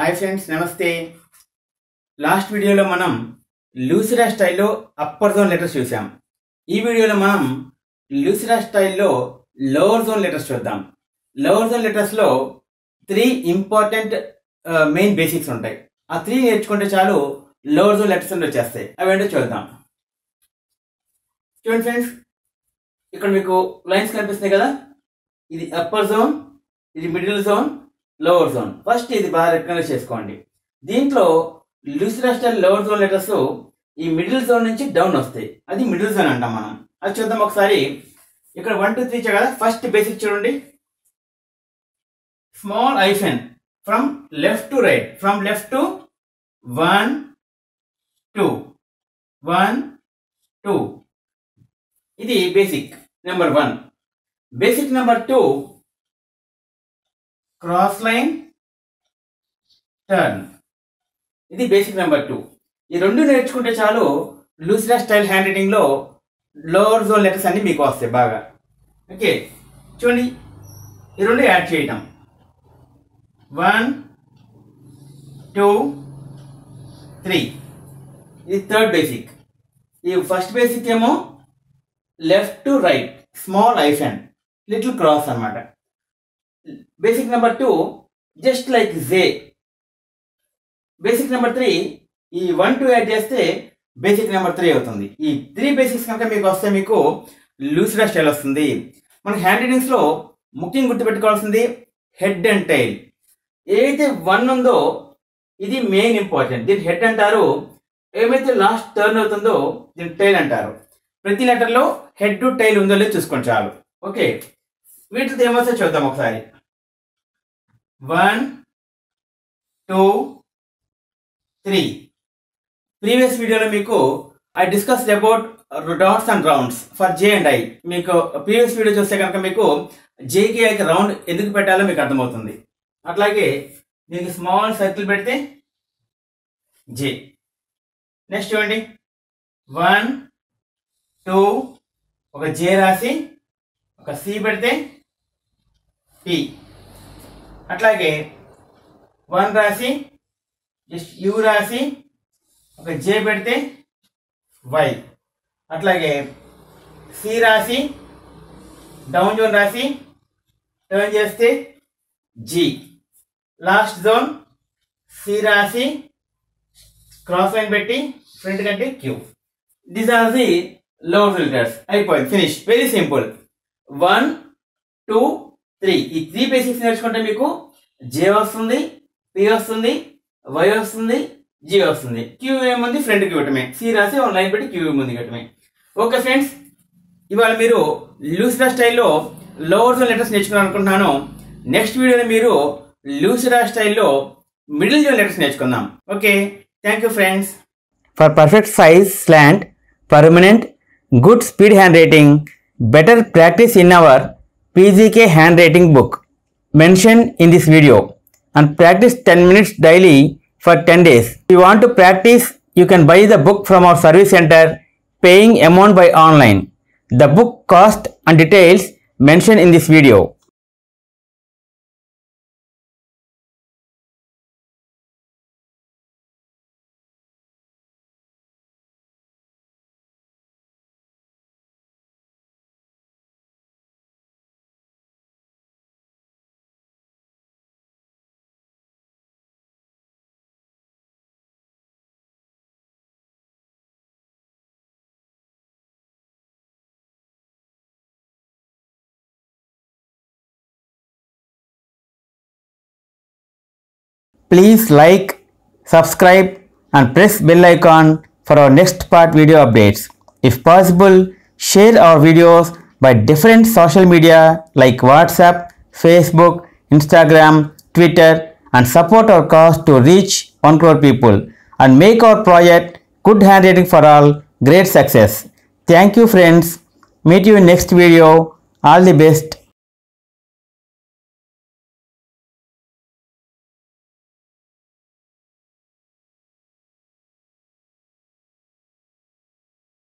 Hi friends నమస్తే last వీడియోలో మనం లూసిరా స్టైల్లో అప్పర్ జోన్ లెటర్స్ చూసాం ఈ వీడియోలో మనం లూసిరా స్టైల్లో లోవర్ జోన్ లెటర్స్ చూద్దాం లోవర్ జోన్ లెటర్స్లో త్రీ ఇంపార్టెంట్ మెయిన్ బేసిక్స్ ఉంటాయి ఆ త్రీ నేర్చుకుంటే చాలు లోవర్ జోన్ లెటర్స్ అని వచ్చేస్తాయి అవి ఏంటో చూద్దాం చూడండి ఫ్రెండ్స్ ఇక్కడ మీకు లైన్స్ కనిపిస్తున్నాయి కదా ఇది అప్పర్ జోన్ ఇది middle zone lower zone first ఇది బాగా రికగ్నైజ్ చేసుకోండి దీంట్లో లూసిరా స్టైల్ లోవర్ జోన్ లెటర్స్ ఈ మిడిల్ జోన్ నుంచి డౌన్ వస్తాయి అది మిడిల్ జోన్ అంటాం మనం అది చూద్దాం ఒకసారి ఇక్కడ వన్ టూ త్రీ కదా ఫస్ట్ బేసిక్ చూడండి small hyphen from left to right from left to one two one two ఇది basic number one basic number two cross line turn ఇది బేసిక్ నెంబర్ టూ ఈ రెండు నేర్చుకుంటే చాలు లూసిరా స్టైల్ హ్యాండ్ రైటింగ్ లో లోవర్ జోన్ లెటర్స్ అన్ని మీకు వస్తాయి బాగా ఓకే చూడండి ఈ రెండు యాడ్ చేయటం వన్ టూ త్రీ ఇది థర్డ్ బేసిక్ ఈ ఫస్ట్ బేసిక్ ఏమో left to right small hyphen little cross అన్నమాట basic number two just like J basic number three ఈ వన్ టూ యాడ్ చేస్తే బేసిక్ నెంబర్ త్రీ అవుతుంది ఈ త్రీ బేసిక్స్ కనుక మీకు వస్తే మీకు లూసిడా స్టైల్ వస్తుంది మన హ్యాండ్ రైటింగ్స్ లో ముఖ్యంగా గుర్తుపెట్టుకోవాల్సింది హెడ్ అండ్ టైల్ ఏదైతే వన్ ఉందో ఇది మెయిన్ ఇంపార్టెంట్ దీని హెడ్ అంటారు ఏమైతే లాస్ట్ టర్న్ అవుతుందో దీని టైల్ అంటారు ప్రతి లెటర్ లో హెడ్ టు టైల్ ఉందో లేదో చూసుకోండి చాలు ఓకే వీటితో ఏమొస్తో చూద్దాం ఒకసారి వన్ టూ త్రీ ప్రీవియస్ వీడియోలో మీకు I discuss about dots and rounds for J and I మీకు ప్రీవియస్ వీడియో చూస్తే కనుక మీకు జేకి ఐకి రౌండ్ ఎందుకు పెట్టాలో మీకు అర్థమవుతుంది అట్లాగే దీనికి స్మాల్ సర్కిల్ పెడితే జే నెక్స్ట్ చూడండి వన్ టూ ఒక జే రాసి ఒక సి పెడితే పి అట్లాగే వన్ రాసి జస్ట్ యు రాసి ఒక జే పెడితే వై అట్లాగే సి రాసి డౌన్ జోన్ రాసి టర్న్ చేస్తే జి లాస్ట్ జోన్ సి రాసి క్రాస్ లైన్ పెట్టి ఫ్రంట్ కంటే Q these are the lower filters అయిపోయింది finish very simple one two three ఈ త్రీ బేసిక్స్ నేర్చుకుంటే మీకు జే వస్తుంది పి వస్తుంది వై వస్తుంది జీ వస్తుంది క్యూ ఏముంది ఫ్రంట్ కి ఇవ్వటమే సి రాసి వన్ లైన్ పెట్టి క్యూ ముందు ఇవ్వటమే ఓకే ఫ్రెండ్స్ ఇవాళ మీరు లూసిరా స్టైల్లో లోవర్ జోన్ లెటర్స్ నేర్చుకున్నారు అనుకుంటున్నాను నెక్స్ట్ వీడియోలో మీరు లూసిరా స్టైల్లో మిడిల్ జోన్ లెటర్స్ నేర్చుకుందాం okay thank you friends for perfect size slant permanent good speed handwriting better practice in our PGK handwriting book mention in this video and practice 10 minutes daily for 10 days. If you want to practice, you can buy the book from our service center paying amount by online. The book cost and details mentioned in this video. Please like, subscribe and press bell icon for our next part video updates. If possible, share our videos by different social media like WhatsApp, Facebook, Instagram, Twitter and support our cause to reach 1 crore people and make our project Good Handwriting for All great success. Thank you friends. Meet you in next video. All the best.